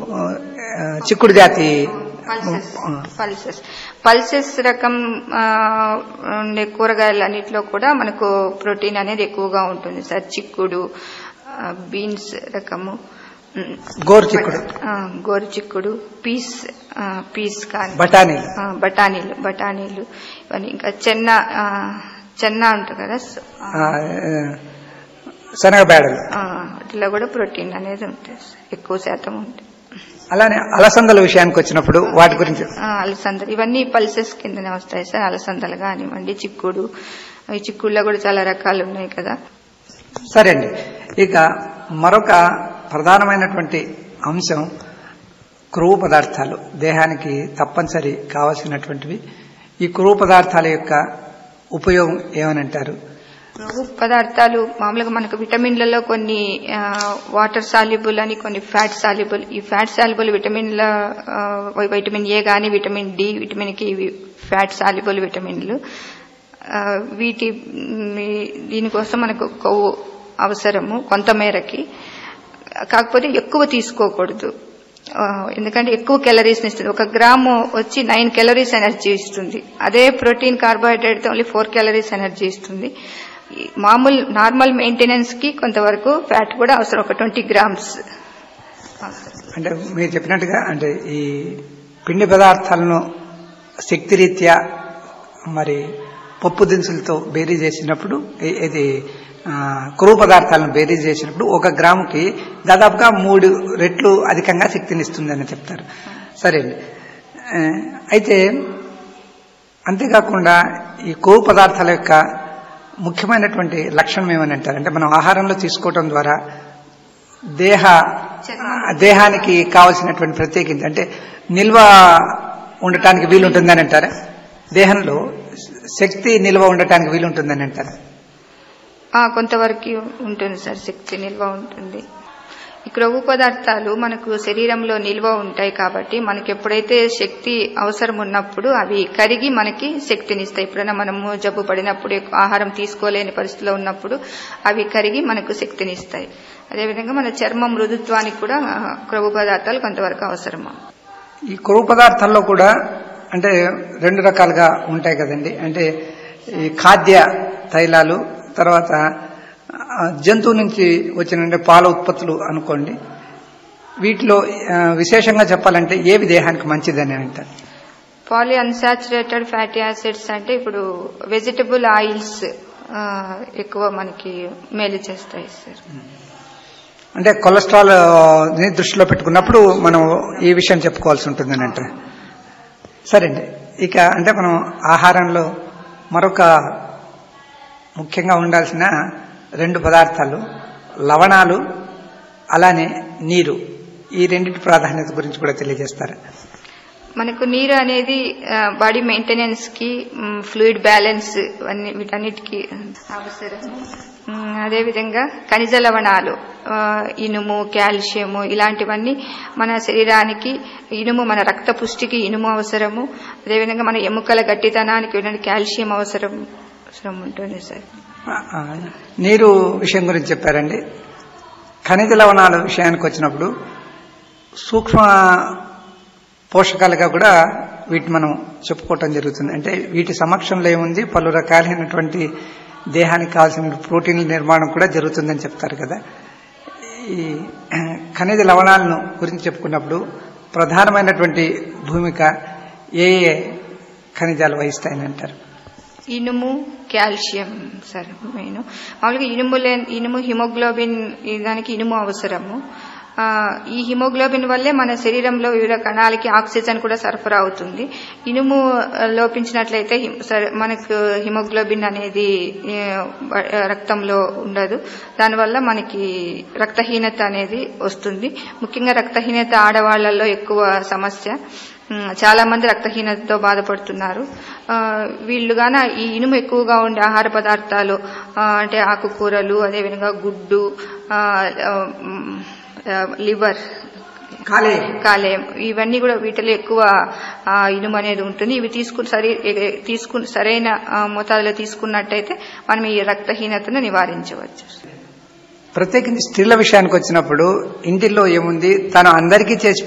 ఆ, చిక్కుడు జాతి పల్సెస్ పల్సెస్ పల్సెస్ రకం ఆ, ఉండే కూరగాయలు అన్నిట్లో కూడా మనకు ప్రోటీన్ అనేది ఎక్కువగా ఉంటుంది సార్ చిక్కుడు ఆ, బీన్స్ రకము ఉమ్, గోరు చిక్కుడు ఆ, గోరు చిక్కుడు పీస్ ఆ, పీస్ కానీ బఠానీలు ఆ, బఠానీలు బఠానీలు ఇవన్నీ ఇంకా చెన్న ఆ, చెన్న ఉంటుంది కదా స- ఆ, ఆ, శనగ బేడలు ఆ, వాటిలో కూడా ప్రోటీన్ అనేది ఉంటుంది సార్. ఎక్కువ శాతం ఉంటుంది అలానే అలసందల విషయానికి వచ్చినప్పుడు వాటి గురించి ఆ, అలసందలు ఇవన్నీ పల్సెస్ కిందనే వస్తాయి సార్ అలసందలు కానివ్వండి చిక్కుడు ఈ చిక్కుడులో కూడా చాలా రకాలు ఉన్నాయి కదా సరే అండి ఇక మరొక ప్రధానమైనటువంటి అంశం క్రొవ్వు పదార్థాలు దేహానికి తప్పనిసరి కావలసినటువంటివి ఈ క్రొవ్వు పదార్థాల యొక్క ఉపయోగం ఏమని అంటారు కొవ్వు పదార్థాలు మామూలుగా మనకు విటమిన్లలో కొన్ని ఆ, వాటర్ సాల్యుబుల్ అని కొన్ని ఫ్యాట్ సాల్యుబుల్ ఈ ఫ్యాట్ సాల్యుబుల్ విటమిన్ల ఆ, వైటమిన్ ఏ కానీ విటమిన్ డి విటమిన్ కి ఇవి ఫ్యాట్ సాల్యుబుల్ విటమిన్లు ఆ, వీటి మ్, ఈ- దీనికోసం మనకు కొవ్వు అవసరము కొంత మేరకి కాకపోతే ఎక్కువ తీసుకోకూడదు ఆ, ఎందుకంటే ఎక్కువ క్యాలరీస్ ఇస్తుంది ఒక గ్రాము వచ్చి నైన్ క్యాలరీస్ ఎనర్జీ ఇస్తుంది అదే protein carbohydrate only four calories energy ఇస్తుంది ఈ మామూలు నార్మల్ మెయింటెనెన్స్ కి కొంతవరకు ఫ్యాట్ కూడా అవసరం ఒక ట్వంటీ గ్రామ్స్ అంటే మీరు చెప్పినట్టుగా అంటే ఈ పిండి పదార్థాలను శక్తిరీత్యా మరి పప్పు దినుసులతో బేరీ చేసినప్పుడు ఇ- ఇది ఆ, క్రొవ్వు పదార్థాలను బేరీ చేసినప్పుడు ఒక గ్రాముకి దాదాపుగా మూడు రెట్లు అధికంగా శక్తినిస్తుందని చెప్తారు సరే అండి ఆ, అయితే అంతేకాకుండా ఈ కొవ్వు పదార్థాల యొక్క ముఖ్యమైనటువంటి లక్షణం ఏమని అంటారు అంటే మనం ఆహారంలో తీసుకోవటం ద్వారా దేహ దేహానికి కావలసినటువంటి ప్రత్యేకించి అంటే నిల్వ ఉండటానికి వీలుంటుందని అంటారా దేహంలో శక్తి నిల్వ ఉండటానికి వీలుంటుందని అంటారా ఆ, కొంతవరకు ఉంటుంది సార్ శక్తి నిల్వ ఉంటుంది ఈ క్రొవ్వు పదార్థాలు మనకు శరీరంలో నిల్వ ఉంటాయి కాబట్టి మనకి ఎప్పుడైతే శక్తి అవసరం ఉన్నప్పుడు అవి కరిగి మనకి శక్తినిస్తాయి ఎప్పుడైనా మనము జబ్బు పడినప్పుడు ఎక్కువ ఆహారం తీసుకోలేని పరిస్థితిలో ఉన్నప్పుడు అవి కరిగి మనకు శక్తినిస్తాయి అదేవిధంగా మన చర్మం మృదుత్వానికి కూడా ఆ, క్రొవ్వు పదార్థాలు కొంతవరకు అవసరము ఈ కొవ్వు పదార్థాల్లో కూడా అంటే రెండు రకాలుగా ఉంటాయి కదండి అంటే ఈ ఖాద్య తైలాలు తర్వాత ఆ, జంతువు నుంచి వచ్చిన అంటే పాల ఉత్పత్తులు అనుకోండి వీటిలో ఆ, విశేషంగా చెప్పాలంటే ఏవి దేహానికి మంచిదని అంటారు పాలీ అన్సాచురేటెడ్ ఫ్యాటీ యాసిడ్స్ అంటే ఇప్పుడు వెజిటబుల్ ఆయిల్స్ ఎక్కువ మనకి మేలు చేస్తాయి సార్ అంటే కొలెస్ట్రాల్ ని దృష్టిలో పెట్టుకున్నప్పుడు మనం ఈ విషయం చెప్పుకోవాల్సి ఉంటుందని అంటే సరే అండి ఇక అంటే మనం ఆహారంలో మరొక ముఖ్యంగా ఉండాల్సిన రెండు పదార్థాలు లవణాలు అలానే నీరు ఈ రెండింటి ప్రాధాన్యత గురించి కూడా తెలియజేస్తారు మనకు నీరు అనేది బాడీ మెయింటెనెన్స్ కి ఫ్లూయిడ్ బ్యాలెన్స్ అన్ని వీటన్నిటికీ అవసరం మ్, అదేవిధంగా ఖనిజ లవణాలు ఆ, ఇనుము కాల్షియము ఇలాంటివన్నీ మన శరీరానికి ఇనుము మన రక్త పుష్టికి ఇనుము అవసరము అదేవిధంగా మన ఎముకల గట్టితనానికి ఇలాంటి కాల్షియం అవసరం అవసరం ఉంటుంది సార్ ఆ, ఆ, నీరు విషయం గురించి చెప్పారండి ఖనిజ లవణాల విషయానికి వచ్చినప్పుడు సూక్ష్మ పోషకాలుగా కూడా వీటి మనం చెప్పుకోవటం జరుగుతుంది అంటే వీటి సమక్షంలో ఏముంది పలు రకాలైనటువంటి దేహానికి కావాల్సిన ప్రోటీన్ల నిర్మాణం కూడా జరుగుతుందని చెప్తారు కదా ఈ ఖనిజ లవణాలను గురించి చెప్పుకున్నప్పుడు ప్రధానమైనటువంటి భూమిక ఏ ఏ ఖనిజాలు వహిస్తాయని అంటారు ఇనుము కాల్షియం సార్ మెయిన్ మామూలుగా ఇనుము లే ఇనుము హిమోగ్లోబిన్ ఈ దానికి ఇనుము అవసరము ఆ, ఈ హిమోగ్లోబిన్ వల్లే మన శరీరంలో వివిధ కణాలకి ఆక్సిజన్ కూడా సరఫరా అవుతుంది ఇనుము ఆ, లోపించినట్లయితే హిమ్- సరే- మనకు హిమోగ్లోబిన్ అనేది ఏ, బ- రక్తంలో ఉండదు దానివల్ల మనకి రక్తహీనత అనేది వస్తుంది ముఖ్యంగా రక్తహీనత ఆడవాళ్లలో ఎక్కువ సమస్య ఉమ్, చాలా మంది రక్తహీనతతో బాధపడుతున్నారు ఆ, వీళ్ళు గాన ఈ ఇనుము ఎక్కువగా ఉండే ఆహార పదార్థాలు ఆ, అంటే ఆకుకూరలు అదేవిధంగా గుడ్డు ఆ, ఆ, ఉమ్, ఆ, లివర్ కాలే కాలేయం ఇవన్నీ కూడా వీటిలో ఎక్కువ ఆ, ఇనుము అనేది ఉంటుంది ఇవి తీసుకుని సరి ఏ- తీసుకుని సరైన ఆ, మోతాదులో తీసుకున్నట్టయితే మనం ఈ రక్తహీనతను నివారించవచ్చు ప్రత్యేకించి స్త్రీల విషయానికి వచ్చినప్పుడు ఇంటిలో ఏముంది తను అందరికీ చేసి